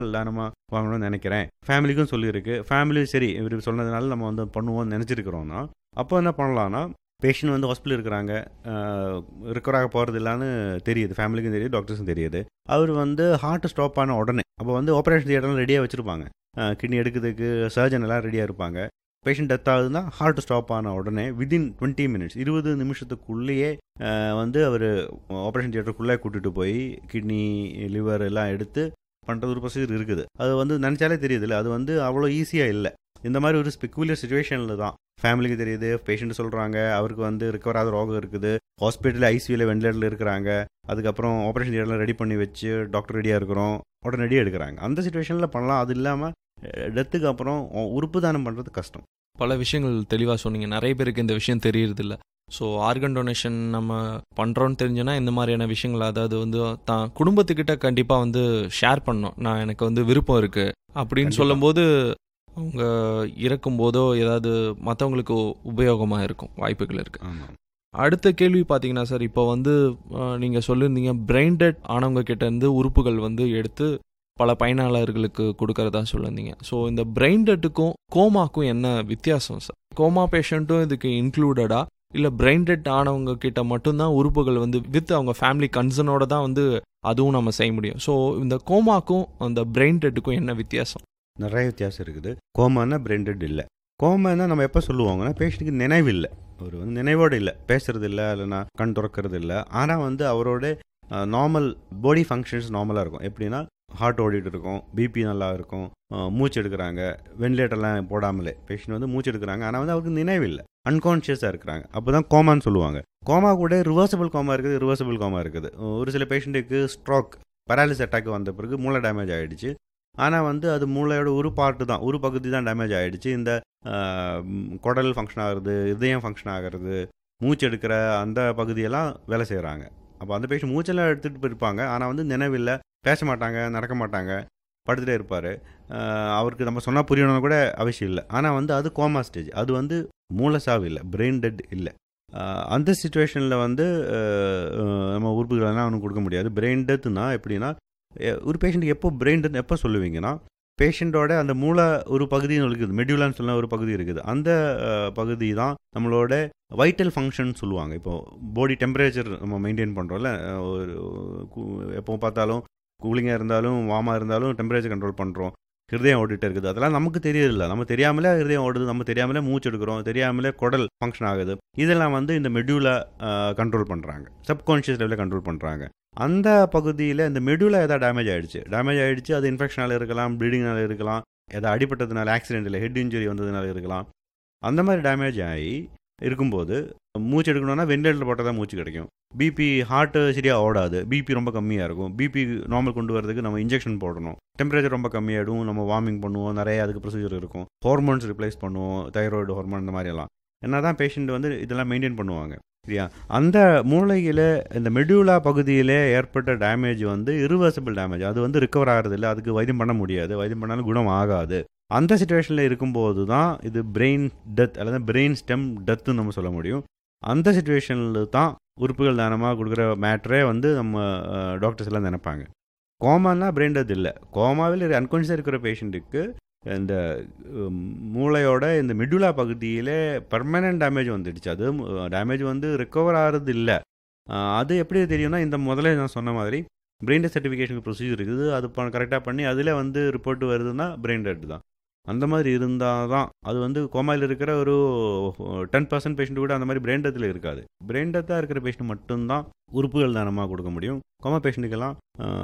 தானமாக வாங்கணும்னு நினைக்கிறேன் ஃபேமிலிக்கும் சொல்லியிருக்கு ஃபேமிலி சரி இவர் சொன்னதுனால நம்ம வந்து பண்ணுவோம்னு நினச்சிருக்கிறோன்னா அப்போ என்ன பண்ணலான்னா பேஷண்ட் வந்து ஹாஸ்பிட்டல் இருக்கிறாங்க ரிக்கவர் ஆக போகிறது இல்லைன்னு தெரியுது ஃபேமிலிக்கும் தெரியுது டாக்டர்ஸும் தெரியுது அவர் வந்து ஹார்ட் ஸ்டாப் ஆன உடனே அப்போ வந்து ஆப்ரேஷன் தியேட்டர்லாம் ரெடியாக வச்சுருப்பாங்க கிட்னி எடுக்கிறதுக்கு சர்ஜன் எல்லாம் ரெடியாக இருப்பாங்க பேஷண்ட் டெத் ஆகுதுன்னா ஹார்ட் ஸ்டாப் ஆன உடனே விதின் டுவெண்ட்டி மினிட்ஸ் இருபது நிமிஷத்துக்குள்ளேயே அஹ், வந்து அவர் ஆப்ரேஷன் தியேட்டருக்குள்ளே கூட்டிகிட்டு போய் கிட்னி லிவர் எல்லாம் எடுத்து பண்ணுறது ஒரு ப்ரொசீஜர் இருக்குது அது வந்து நினச்சாலே தெரியுதுல்ல அது வந்து அவ்வளோ ஈஸியாக இல்லை இந்த மாதிரி ஒரு ஸ்பெக்குலர் சுச்சுவேஷனில் தான் ஃபேமிலிக்கு தெரியுது பேஷண்ட் சொல்கிறாங்க அவருக்கு வந்து ரிக்கவர் ஆகிற ரோகம் இருக்குது ஹாஸ்பிட்டல் ஐசியூவில் வெண்டிலேட்டரில் இருக்கிறாங்க அதுக்கப்புறம் ஆப்ரேஷன் தியேட்டரில் ரெடி பண்ணி வச்சு டாக்டர் ரெடியாக இருக்கிறோம் உடனடியாக எடுக்கிறாங்க அந்த சுச்சுவேஷனில் பண்ணலாம் அது இல்லாமல் டெத்துக்கு அப்புறம் உறுப்பு தானம் பண்ணுறது கஷ்டம் பல விஷயங்கள் தெளிவாக சொன்னீங்க நிறைய பேருக்கு இந்த விஷயம் தெரியறதில்ல ஸோ ஆர்கன் டொனேஷன் நம்ம பண்ணுறோன்னு தெரிஞ்சுன்னா இந்த மாதிரியான விஷயங்கள் அதாவது வந்து தான் குடும்பத்துக்கிட்ட கண்டிப்பாக வந்து ஷேர் பண்ணணும் நான் எனக்கு வந்து விருப்பம் இருக்குது அப்படின்னு கண்டிப்பா. சொல்லும்போது அவங்க இறக்கும்போதோ ஏதாவது மற்றவங்களுக்கு உபயோகமாக இருக்கும் வாய்ப்புகள் இருக்குது ஆமாம் அடுத்த கேள்வி பார்த்தீங்கன்னா சார் இப்போ வந்து நீங்கள் சொல்லியிருந்தீங்க பிரெயின் டெட் ஆனவங்க கிட்ட இருந்து உறுப்புகள் வந்து எடுத்து பல பயனாளர்களுக்கு கொடுக்கறதா சொல்லியிருந்தீங்க ஸோ இந்த பிரெயின் டெட்டுக்கும் கோமாக்கும் என்ன வித்தியாசம் சார் கோமா பேஷண்ட்டும் இதுக்கு இன்க்ளூடடா இல்லை பிரெயின் டெட் ஆனவங்க கிட்ட மட்டும்தான் உறுப்புகள் வந்து வித் அவங்க ஃபேமிலி கன்சர்னோட தான் வந்து அதுவும் நம்ம செய்ய முடியும் ஸோ இந்த கோமாக்கும் அந்த பிரெயின் டெட்டுக்கும் என்ன வித்தியாசம் நிறைய வித்தியாசம் இருக்குது கோமானா பிரெண்டட் இல்லை கோமானா நம்ம எப்போ சொல்லுவாங்கன்னா பேஷண்ட்டுக்கு நினைவு இல்லை அவர் வந்து நினைவோடு இல்லை பேசுறது இல்லை இல்லைனா கண் திறக்கிறது இல்லை ஆனால் வந்து அவரோட நார்மல் பாடி ஃபங்க்ஷன்ஸ் நார்மலாக இருக்கும் எப்படின்னா ஹார்ட் ஓடிட்டு இருக்கும் பிபி நல்லா இருக்கும் அஹ், மூச்சு எடுக்கிறாங்க வென்டிலேட்டர்லாம் போடாமலே பேஷண்ட் வந்து மூச்சு எடுக்கிறாங்க ஆனால் வந்து அவருக்கு நினைவு இல்லை அன்கான்ஷியஸாக இருக்கிறாங்க அப்போ தான் கோமான்னு சொல்லுவாங்க கோமா கூட ரிவர்சபிள் கோமா இருக்குது ரிவர்சபிள் கோமா இருக்குது ஒரு சில பேஷண்ட்டுக்கு ஸ்ட்ரோக் பராலிஸ் அட்டாக் வந்த பிறகு மூளை டேமேஜ் ஆகிடுச்சு ஆனால் வந்து அது மூளையோட ஒரு பார்ட்டு தான் ஒரு பகுதி தான் டேமேஜ் ஆகிடுச்சு இந்த ஆஹ், ம், குடல் ஃபங்க்ஷன் ஆகுறது இதயம் ஃபங்க்ஷன் ஆகிறது மூச்சு எடுக்கிற அந்த பகுதியெல்லாம் வேலை செய்கிறாங்க அப்போ அந்த பேஷண்ட் மூச்செல்லாம் எடுத்துகிட்டு போயிருப்பாங்க ஆனால் வந்து நினைவில்லை பேச மாட்டாங்க நடக்க மாட்டாங்க படுத்துகிட்டே இருப்பார் அவருக்கு நம்ம சொன்னால் புரியணும்னு கூட அவசியம் இல்லை ஆனால் வந்து அது கோமா ஸ்டேஜ் அது வந்து மூளை சாவு இல்லை பிரெயின் டெட் இல்லை ஆஹ், அந்த சுச்சுவேஷனில் வந்து ஆஹ், ஆஹ், நம்ம உறுப்புகளெல்லாம் அவனுக்கு கொடுக்க முடியாது பிரெயின் டெத்துனா எப்படின்னா எ- ஒரு பேஷண்ட்டுக்கு எப்போ பிரெயின் டெத் எப்போ சொல்லுவீங்கன்னா பேஷண்ட்டோட அந்த மூளை ஒரு பகுதி இருக்குது மெடியூலான்னு சொல்ல ஒரு பகுதி இருக்குது அந்த அஹ், பகுதி தான் நம்மளோட வைட்டல் ஃபங்க்ஷன் சொல்லுவாங்க இப்போ பாடி டெம்பரேச்சர் நம்ம மெயின்டைன் பண்ணுறோம்ல ஒரு கு- எப்போ பார்த்தாலும் கூலிங்காக இருந்தாலும் வார்மாக இருந்தாலும் டெம்பரேச்சர் கண்ட்ரோல் பண்ணுறோம் ஹிருதயம் ஓடிட்டே இருக்குது அதெல்லாம் நமக்கு தெரியல நம்ம தெரியாமலே ஹிருதயம் ஓடுது நம்ம தெரியாமலே மூச்சு எடுக்கிறோம் தெரியாமலே குடல் ஃபங்க்ஷன் ஆகுது இதெல்லாம் வந்து இந்த மெடியூலை கண்ட்ரோல் பண்ணுறாங்க சப்கான்ஷியஸ் லெவலில் கண்ட்ரோல் பண்ணுறாங்க அந்த பகுதியில் இந்த மெடுலா ஏதாவது டேமேஜ் ஆயிடுச்சு டேமேஜ் ஆயிடுச்சு அது இன்ஃபெக்ஷனால இருக்கலாம் ப்ளீடிங்னால இருக்கலாம் ஏதாவது அடிபட்டதுனால ஆக்சிடென்ட்டில் ஹெட் இன்ஜுரி வந்ததுனால இருக்கலாம் அந்த மாதிரி டேமேஜ் ஆகி இருக்கும்போது மூச்சு எடுக்கணும்னா வெண்டிலேட்டர் போட்டால் தான் மூச்சு கிடைக்கும் பிபி ஹார்ட்டு சரியாக ஓடாது பிபி ரொம்ப கம்மியாக இருக்கும் பிபி நார்மல் கொண்டு வரதுக்கு நம்ம இன்ஜெக்ஷன் போடணும் டெம்பரேச்சர் ரொம்ப கம்மியாகிடும் நம்ம வார்மிங் பண்ணுவோம் நிறைய அதுக்கு ப்ரொசீஜர் இருக்கும் ஹார்மோன்ஸ் ரிப்ளேஸ் பண்ணுவோம் தைராய்டு ஹார்மோன் இந்த மாதிரி எல்லாம் என்ன தான் பேஷண்ட் வந்து இதெல்லாம் மெயின்டைன் பண்ணுவாங்க சரியா அந்த மூளையில் இந்த மெடியூலா பகுதியிலே ஏற்பட்ட டேமேஜ் வந்து irreversible டேமேஜ் அது வந்து ரிகவர் ஆகிறது அதுக்கு வைத்தியம் பண்ண முடியாது வைத்தியம் பண்ணாலும் குணம் ஆகாது அந்த சுச்சுவேஷனில் இருக்கும்போது தான் இது பிரெயின் டெத் அல்லது பிரெயின் ஸ்டெம் டெத்துன்னு நம்ம சொல்ல முடியும் அந்த சுச்சுவேஷனில் தான் உறுப்புகள் தானமாக கொடுக்குற மேட்ரே வந்து நம்ம டாக்டர்ஸ் எல்லாம் நினைப்பாங்க கோமானா பிரெயின் டெத் இல்லை கோமாவில் அன்கான்ஷியஸாக இருக்கிற பேஷண்ட்டுக்கு இந்த உம், மூளையோட இந்த மிடுலா பகுதியிலே பர்மனன்ட் டேமேஜ் வந்துடுச்சு அது டேமேஜ் வந்து ரிகவர் ஆகிறது இல்லை அது எப்படி தெரியும்னா இந்த முதல்ல நான் சொன்ன மாதிரி பிரெயின் டெத் சர்டிஃபிகேஷன் ப்ரொசீஜர் இருக்குது அது கரெக்டாக பண்ணி அதில் வந்து ரிப்போர்ட் வருதுன்னா பிரெயின் டெட் தான் அந்த மாதிரி இருந்தால் தான் அது வந்து கோமாயில் இருக்கிற ஒரு டென் பர்சன்ட் பேஷண்ட் கூட அந்த மாதிரி பிரெயின் டெத்தில் இருக்காது பிரெயின் டெத்தாக இருக்கிற பேஷண்ட் மட்டும்தான் உறுப்புகள் தானமாக கொடுக்க முடியும் கோமா பேஷண்ட்டுக்கெல்லாம்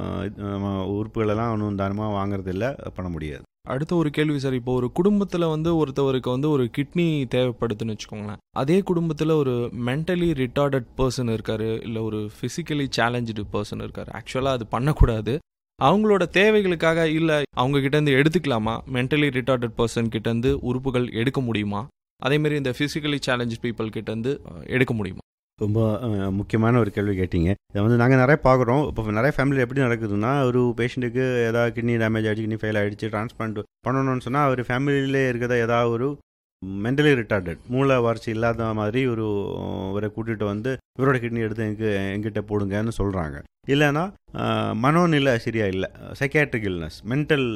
நம்ம உறுப்புகளெல்லாம் ஒன்றும் தானமாக வாங்குறது இல்லை பண்ண முடியாது அடுத்த ஒரு கேள்வி சார் இப்போ ஒரு குடும்பத்தில் வந்து ஒருத்தவருக்கு வந்து ஒரு கிட்னி தேவைப்படுதுன்னு வச்சுக்கோங்களேன் அதே குடும்பத்தில் ஒரு மென்டலி ரிட்டார்டட் பர்சன் இருக்காரு இல்லை ஒரு ஃபிசிக்கலி சேலஞ்சு பர்சன் இருக்காரு ஆக்சுவலாக அது பண்ணக்கூடாது அவங்களோட தேவைகளுக்காக இல்லை அவங்க கிட்டேருந்து எடுத்துக்கலாமா மென்டலி ரிட்டார்டட் பர்சன் கிட்டேருந்து உறுப்புகள் எடுக்க முடியுமா அதேமாரி இந்த ஃபிசிக்கலி சேலஞ்ச் பீப்புள் கிட்டேருந்து அஹ், எடுக்க முடியுமா ரொம்ப அஹ், முக்கியமான ஒரு கேள்வி கேட்டீங்க இதை வந்து நாங்கள் நிறைய பார்க்குறோம் இப்போ நிறைய ஃபேமிலி எப்படி நடக்குதுன்னா ஒரு பேஷண்ட்டுக்கு ஏதாவது கிட்னி டேமேஜ் ஆகிடுச்சு கிட்னி ஃபெயில் ஆகிடுச்சு டிரான்ஸ்பிளான்ட் பண்ணணும்னு சொன்னால் அவர் ஃபேமிலியிலே இருக்கிற ஏதாவது ஒரு மென்டலி ரிட்டார்டட் மூளை வளர்ச்சி இல்லாத மாதிரி ஒரு இவரை கூட்டிகிட்டு வந்து இவரோட கிட்னி எடுத்து எங்க எங்கிட்ட போடுங்கன்னு சொல்கிறாங்க இல்லைன்னா மனோநிலை சரியா இல்லை சைக்காட்ரிக் இல்னஸ் மென்டல்